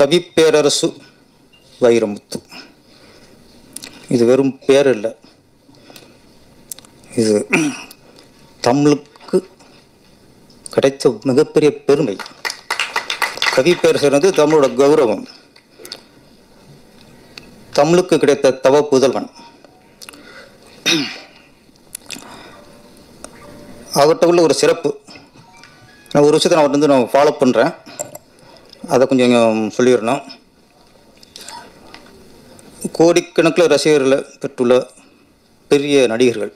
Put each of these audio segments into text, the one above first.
கவிப்பேரரசு வைரமுத்து இது வெறும் பேர் இல்லை இது தமிழுக்கு கிடைத்த மிகப்பெரிய பெருமை கவிப்பேரரசர் வந்து தமிழோட கௌரவம் தமிழுக்கு கிடைத்த தவ புதல்வன் அவர்கிட்ட உள்ள ஒரு சிறப்பு நான் ஒரு விஷயத்தை நான் அவர்கிட்ட வந்து நான் ஃபாலோ பண்ணுறேன் அதை கொஞ்சம் சொல்லிடணும் கோடிக்கணக்கில் ரசிகர்களை பெற்றுள்ள பெரிய நடிகர்கள்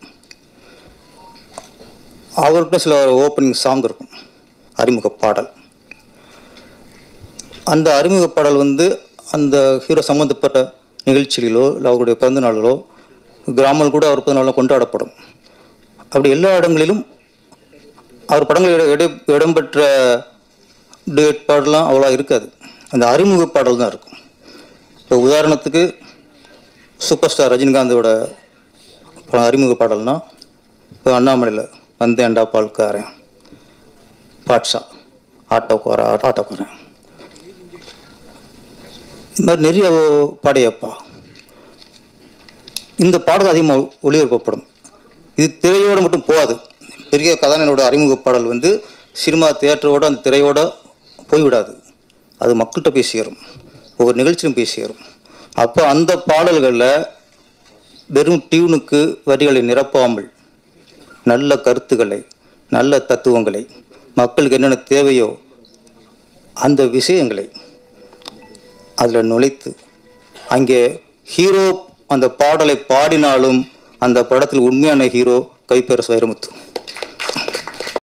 அவர்கிட்ட சில ஓப்பனிங் சாங் இருக்கும் அறிமுக பாடல் அந்த அறிமுக பாடல் வந்து அந்த ஹீரோ சம்மந்தப்பட்ட நிகழ்ச்சிகளிலோ இல்லை அவருடைய பிறந்த நாளிலோ கிராமல் கூட அவர் பிறந்த நாளில் கொண்டாடப்படும் அப்படி எல்லா இடங்களிலும் அவர் படங்கள் இட- இட இடம்பெற்ற டேட் பாடலாம் அவ்வளோ இருக்காது அந்த அறிமுக பாடல் தான் இருக்கும் இப்போ உதாரணத்துக்கு சூப்பர் ஸ்டார் ரஜினிகாந்தோட படம் அறிமுக பாடல்னா இப்போ அண்ணாமலையில் வந்தேன்டா பால்காரன் பாட்ஷா ஆட்டோக்கார ஆட்டோக்காரன் இந்த மாதிரி நிறைய பாடையப்பா இந்த பாடல் அதிகமாக ஒளிபரப்பப்படும் இது திரையோடு மட்டும் போகாது பெரிய கதாநாயகனோட அறிமுக பாடல் வந்து சினிமா தியேட்டரோட அந்த திரையோட போய்விடாது அது மக்கள்கிட்ட போய் சேரும் ஒவ்வொரு நிகழ்ச்சியும் போய் சேரும் அப்போ அந்த பாடல்களில் வெறும் டியூனுக்கு வரிகளை நிரப்பாமல் நல்ல கருத்துக்களை நல்ல தத்துவங்களை மக்களுக்கு என்னென்ன தேவையோ அந்த விஷயங்களை அதில் நுழைத்து அங்கே ஹீரோ அந்த பாடலை பாடினாலும் அந்த படத்தில் உண்மையான ஹீரோ கைப்பேரசு வைரமுத்து